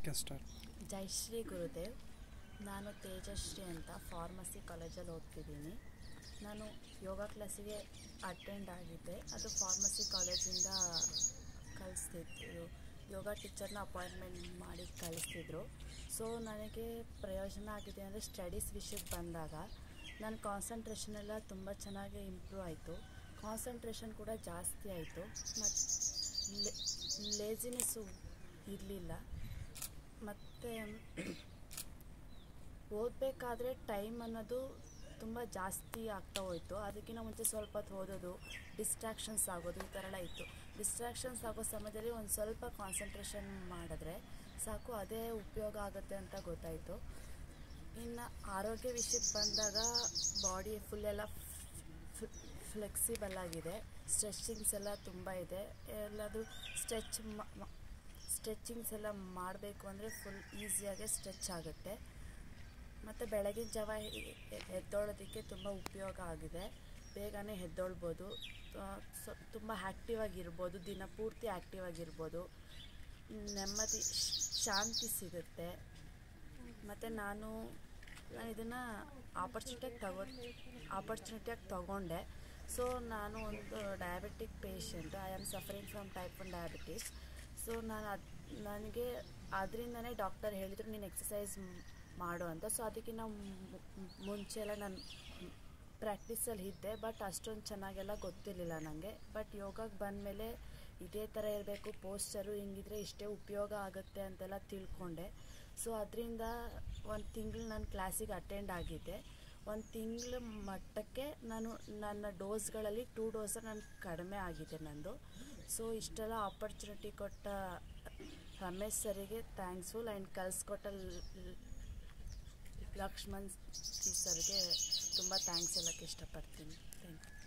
okay start Jayashree Gurudev ನಾನು ತೇಜಶ್ರೀ ಅಂತ pharmacy ಕಾಲೇಜಲ್ಲಿ ಓದ್ತಿದ್ದೀನಿ ನಾನು ಯೋಗ ಕ್ಲಾಸಿಗೆ ಅಟೆಂಡ್ ಆಗಿದ್ದೆ ಅದು ಫಾರ್ಮಸಿ ಕಾಲೇಜಿಂದ ಕಳಿಸ್ತಿದ್ರು ಯೋಗ ಟೀಚರ್ನ ಅಪಾಯಿಂಟ್ಮೆಂಟ್ ಮಾಡಿ ಕಳಿಸ್ತಿದ್ರು ಸೊ ನನಗೆ ಪ್ರಯೋಜನ ಆಗಿದೆ ಅಂದರೆ ಸ್ಟಡೀಸ್ ವಿಷಯಕ್ಕೆ ಬಂದಾಗ ನನ್ನ ಕಾನ್ಸಂಟ್ರೇಷನ್ ಎಲ್ಲ ತುಂಬ ಚೆನ್ನಾಗಿ ಇಂಪ್ರೂವ್ ಆಯಿತು ಕಾನ್ಸಂಟ್ರೇಷನ್ ಕೂಡ ಜಾಸ್ತಿ ಆಯಿತು ಮತ್ತು ಲೇಜಿನೆಸ್ಸು ಇರಲಿಲ್ಲ ಮತ್ತು ಓದಬೇಕಾದ್ರೆ ಟೈಮ್ ಅನ್ನೋದು ತುಂಬ ಜಾಸ್ತಿ ಆಗ್ತಾ ಹೋಯಿತು ಅದಕ್ಕಿಂತ ಮುಂಚೆ ಸ್ವಲ್ಪ ಹೊತ್ತು ಓದೋದು ಡಿಸ್ಟ್ರಾಕ್ಷನ್ಸ್ ಆಗೋದು ಈ ಥರ ಎಲ್ಲ ಇತ್ತು ಡಿಸ್ಟ್ರಾಕ್ಷನ್ಸ್ ಆಗೋ ಸಮಯದಲ್ಲಿ ಒಂದು ಸ್ವಲ್ಪ ಕಾನ್ಸಂಟ್ರೇಷನ್ ಮಾಡಿದ್ರೆ ಸಾಕು ಅದೇ ಉಪಯೋಗ ಆಗುತ್ತೆ ಅಂತ ಗೊತ್ತಾಯಿತು ಇನ್ನು ಆರೋಗ್ಯ ವಿಷಯಕ್ಕೆ ಬಂದಾಗ ಬಾಡಿ ಫುಲ್ ಎಲ್ಲ ಫ್ಲೆಕ್ಸಿಬಲ್ ಆಗಿದೆ ಸ್ಟ್ರೆಚಿಂಗ್ಸ್ ಎಲ್ಲ ತುಂಬ ಇದೆ ಎಲ್ಲಾದರೂ ಸ್ಟ್ರೆಚ್ ಸ್ಟ್ರೆಚಿಂಗ್ಸ್ ಎಲ್ಲ ಮಾಡಬೇಕು ಅಂದರೆ ಫುಲ್ ಈಸಿಯಾಗೆ ಸ್ಟ್ರೆಚ್ ಆಗುತ್ತೆ ಮತ್ತು ಬೆಳಗಿನ ಜಾವ ಎ- ಎ- ಎದ್ದೋಳೋದಕ್ಕೆ ತುಂಬ ಉಪಯೋಗ ಆಗಿದೆ ಬೇಗನೆ ಎದ್ದೊಳ್ಬೋದು ಸೊ ತುಂಬ ಆ್ಯಕ್ಟಿವ್ ಆಗಿರ್ಬೋದು ದಿನ ಪೂರ್ತಿ ಆ್ಯಕ್ಟಿವ್ ಆಗಿರ್ಬೋದು ನೆಮ್ಮದಿ ಶಾಂತಿ ಸಿಗುತ್ತೆ ಮತ್ತು ನಾನು ನಾನು ಇದನ್ನು ಆಪರ್ಚುನಿಟಿಯಾಗಿ ತಗೋ ಆಪರ್ಚುನಿಟಿಯಾಗಿ ತಗೊಂಡೆ ಸೊ ನಾನು ಒಂದು diabetic patient I am suffering from type one diabetes so ನಾನು ಅದು ನನಗೆ ಅದರಿಂದನೇ ಡಾಕ್ಟರ್ ಹೇಳಿದರು ನೀನು ಎಕ್ಸಸೈಸ್ ಮಾಡು ಅಂತ ಸೊ ಅದಕ್ಕಿಂತ ಮು- ಮುಂಚೆ ಎಲ್ಲ ನಾನು ಪ್ರಾಕ್ಟೀಸಲ್ಲಿ ಇದ್ದೆ ಬಟ್ ಅಷ್ಟೊಂದು ಚೆನ್ನಾಗೆಲ್ಲ ಗೊತ್ತಿರಲಿಲ್ಲ ನನಗೆ ಬಟ್ ಯೋಗಕ್ಕೆ ಬಂದಮೇಲೆ ಇದೇ ಥರ ಇರಬೇಕು ಪೋಸ್ಚರು ಹಿಂಗಿದ್ರೆ ಇಷ್ಟೇ ಉಪಯೋಗ ಆಗುತ್ತೆ ಅಂತೆಲ್ಲ ತಿಳ್ಕೊಂಡೆ ಸೊ ಅದರಿಂದ ಒಂದು ತಿಂಗಳು ನಾನು ಕ್ಲಾಸಿಗೆ ಅಟೆಂಡ್ ಆಗಿದ್ದೆ ಒಂದು ತಿಂಗಳ ಮಟ್ಟಕ್ಕೆ ನಾನು ನನ್ನ ಡೋಸ್ಗಳಲ್ಲಿ ಟೂ ಡೋಸ್ ನಾನು ಕಡಿಮೆ ಆಗಿದೆ ನಂದು ಸೊ ಇಷ್ಟೆಲ್ಲ ಆಪರ್ಚುನಿಟಿ ಕೊಟ್ಟ ರಮೇಶ್ ಸರಿಗೆ ಥ್ಯಾಂಕ್ಸ್ಫುಲ್ ಆ್ಯಂಡ್ ಕಲಿಸ್ಕೊಟ್ಟ ಲಕ್ಷ್ಮಣ್ ಸರ್ಗೆ ತುಂಬ ಥ್ಯಾಂಕ್ಸ್ ಹೇಳೋಕ್ಕೆ ಇಷ್ಟಪಡ್ತೀನಿ ಥ್ಯಾಂಕ್ ಯು